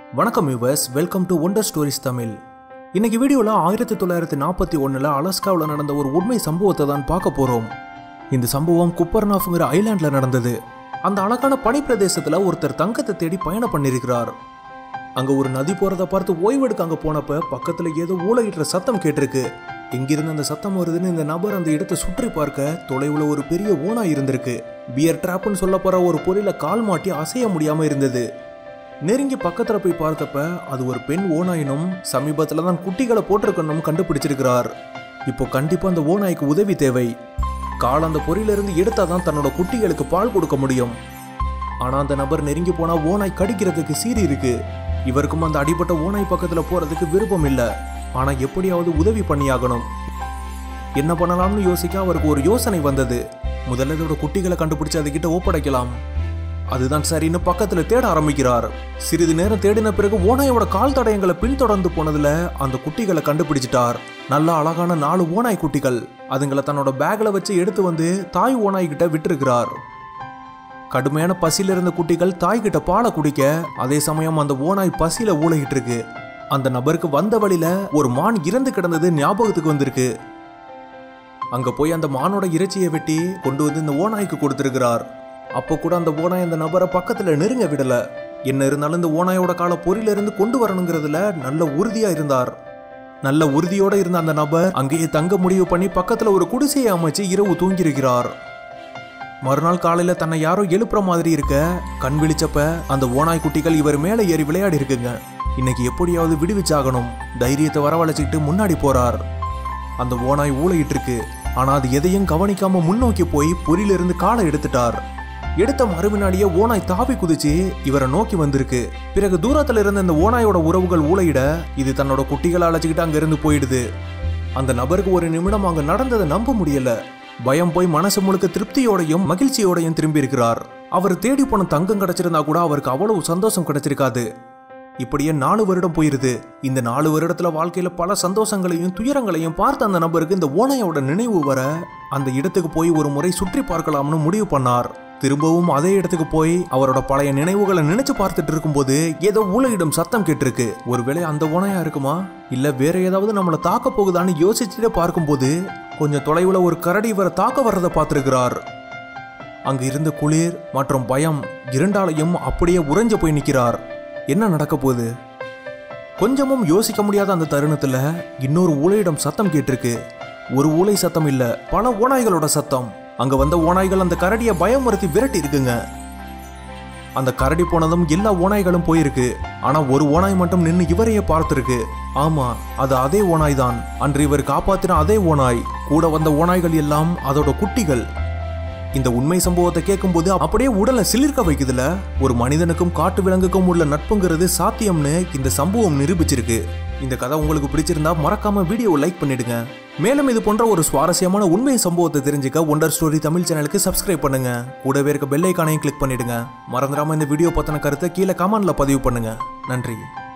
வணக்கம் yours welcome to wonder stories Tamil இன்னைக்கு வீடியோவில் ஆயிரத்தி தொள்ளாயிரத்தி நாற்பத்தி ஒன்றில் அலஸ்காவில் நடந்த ஒரு உண்மை சம்பவத்தை தான் பார்க்க போகிறோம் இந்த சம்பவம் குப்பர்னாஃப்ங்கிற ஐலாண்டில் நடந்தது அந்த அழகான பனிப்பிரதேசத்தில் ஒருத்தர் தங்கத்தை தேடி பயணம் பண்ணியிருக்கிறார் அங்கே ஒரு நதி போகிறத பார்த்து ஓய்வெடுக்க அங்கே போனப்ப பக்கத்தில் ஏதோ ஊழலிடுற சத்தம் கேட்டிருக்கு எங்கிருந்து அந்த சத்தம் வருதுன்னு இந்த நபர் அந்த இடத்தை சுற்றி பார்க்க தொலைவில் ஒரு பெரிய ஓனாய் இருந்திருக்கு பியர் ட்ராப்னு சொல்ல போகிற ஒரு பொருளை கால் மாட்டி அசைய முடியாமல் இருந்தது நெருங்கி பக்கத்தில் போய் பார்த்தப்ப அது ஒரு பெண் ஓநாயினும் சமீபத்தில் தான் குட்டிகளை போட்டிருக்கணும் கண்டுபிடிச்சிருக்கிறார் இப்போ கண்டிப்பாக அந்த ஓநாய்க்கு உதவி தேவை கால் அந்த பொறியிலிருந்து எடுத்தால் தான் தன்னோட குட்டிகளுக்கு பால் கொடுக்க முடியும் ஆனால் அந்த நபர் நெருங்கி போனால் ஓநாய் கடிக்கிறதுக்கு சீறி இருக்கு இவருக்கும் அந்த அடிபட்ட ஓநாய் பக்கத்தில் போகிறதுக்கு விருப்பம் இல்லை ஆனால் எப்படியாவது உதவி பண்ணியாகணும் என்ன பண்ணலாம்னு யோசிக்க அவருக்கு ஒரு யோசனை வந்தது முதல்ல இதோட குட்டிகளை கண்டுபிடிச்சு அதுகிட்ட ஒப்படைக்கலாம் அதுதான் சரின்னு பக்கத்துல தேட ஆரம்பிக்கிறார் சிறிது நேரம் தேடின பிறகு ஓநாயோட கால் தடயங்களை பின்தொடர்ந்து போனதுல அந்த குட்டிகளை கண்டுபிடிச்சிட்டார் நல்ல அழகான நாலு ஓநாய் குட்டிகள் அதுங்களை தன்னோட பேக்ல வச்சு எடுத்து வந்து தாய் ஓநாய் கிட்ட விட்டிருக்கிறார் கடுமையான பசியில இருந்த குட்டிகள் தாய்கிட்ட பாலை குடிக்க அதே சமயம் அந்த ஓநாய் பசியில ஊழகிட்டு இருக்கு அந்த நபருக்கு வந்த வழியில ஒரு மான் இறந்து கிடந்தது ஞாபகத்துக்கு வந்திருக்கு அங்க போய் அந்த மானோட இறைச்சியை வெட்டி கொண்டு வந்து இந்த ஓநாய்க்கு கொடுத்திருக்கிறார் அப்போ கூட அந்த ஓநாய் அந்த நபரை பக்கத்துல நெருங்க விடல என்ன இருந்தாலும் இந்த ஓநாயோட கால பொறியில இருந்து கொண்டு வரணுங்கிறதுல நல்ல உறுதியா இருந்தார் நல்ல உறுதியோட இருந்த அந்த நபர் அங்கேயே தங்க முடிவு பண்ணி பக்கத்துல ஒரு குடிசையை அமைச்சு இரவு தூங்கியிருக்கிறார் மறுநாள் காலையில தன்னை யாரோ எழுப்புற மாதிரி இருக்க கண் விழிச்சப்ப அந்த ஓநாய் குட்டிகள் இவர் மேலே ஏறி விளையாடி இருக்குங்க இன்னைக்கு எப்படியாவது விடுவிச்சாகணும் தைரியத்தை வரவழைச்சிக்கிட்டு முன்னாடி போறார் அந்த ஓநாய் ஊளையிட்டு இருக்கு ஆனா அது எதையும் கவனிக்காம முன்னோக்கி போய் பொறியிலிருந்து காலை எடுத்துட்டார் எடுத்த மறுவினாடியே ஓனாய் தாவி குதிச்சு இவரை நோக்கி வந்திருக்கு பிறகு தூரத்துல இருந்த இந்த ஓனாயோட உறவுகள் ஊளையிட இது தன்னோட குட்டிகளை அழைச்சிக்கிட்டு அங்க இருந்து போயிடுது அந்த நபருக்கு ஒரு நிமிடம் அங்க நடந்ததை நம்ப முடியல பயம் போய் மனசு முழுக்க திருப்தியோடையும் மகிழ்ச்சியோடையும் திரும்பி இருக்கிறார் அவர் தேடி போன தங்கம் கிடைச்சிருந்தா கூட அவருக்கு அவ்வளவு சந்தோஷம் கிடைச்சிருக்காது இப்படியே நாலு வருடம் போயிருது இந்த நாலு வருடத்துல வாழ்க்கையில பல சந்தோஷங்களையும் துயரங்களையும் பார்த்த அந்த நபருக்கு இந்த ஓனையோட நினைவு வர அந்த இடத்துக்கு போய் ஒரு முறை சுற்றி பார்க்கலாம்னு முடிவு பண்ணார் திரும்பவும் அதே இடத்துக்கு போய் அவரோட பழைய நினைவுகளை நினைச்சு பார்த்துட்டு இருக்கும்போது ஏதோ ஊழையிடும் சத்தம் கேட்டிருக்கு ஒருவேளை அந்த ஓனையா இருக்குமா இல்ல வேற ஏதாவது நம்மளை தாக்க போகுதான்னு யோசிச்சுட்டே பார்க்கும்போது கொஞ்சம் தொலைவுல ஒரு கரடி இவரை தாக்க வர்றதை பார்த்திருக்கிறார் அங்கு இருந்த குளிர் மற்றும் பயம் இரண்டாலையும் அப்படியே உறைஞ்சு போய் நிற்கிறார் என்ன நடக்க போகுது கொஞ்சமும் யோசிக்க முடியாத அந்த தருணத்துல இன்னொரு ஊழையிடம் சத்தம் கேட்டிருக்கு ஒரு ஊளை சத்தம் இல்ல பல ஓநாய்களோட சத்தம் அங்க வந்த ஓநாய்கள் அந்த கரடியை பயமுறுத்தி விரட்டி இருக்குங்க அந்த கரடி போனதும் எல்லா ஓநாய்களும் போயிருக்கு ஆனா ஒரு ஓநாய் மட்டும் நின்னு இவரையே பார்த்திருக்கு ஆமா அது அதே ஓநாய் தான் அன்று இவர் காப்பாத்தின அதே ஓநாய் கூட வந்த ஓநாய்கள் எல்லாம் அதோட குட்டிகள் இந்த உண்மை சம்பவத்தை கேட்கும்போது அப்படியே உடலை சிலிர்க்க வைக்குதுல ஒரு மனிதனுக்கும் காட்டு விலங்குக்கும் உள்ள நட்புங்கிறது சாத்தியம்னு இந்த சம்பவம் நிரூபிச்சிருக்கு இந்த கதை உங்களுக்கு பிடிச்சிருந்தா மறக்காம வீடியோவை லைக் பண்ணிடுங்க மேலும் இது போன்ற ஒரு சுவாரஸ்யமான உண்மை சம்பவத்தை தெரிஞ்சுக்க ஒண்டர் ஸ்டோரி தமிழ் சேனலுக்கு சப்ஸ்கிரைப் பண்ணுங்க கூடவே இருக்க பெல் ஐக்கானையும் கிளிக் பண்ணிடுங்க மறந்துடாம இந்த வீடியோ பத்தின கருத்தை கீழே கமெண்ட்ல பதிவு பண்ணுங்க நன்றி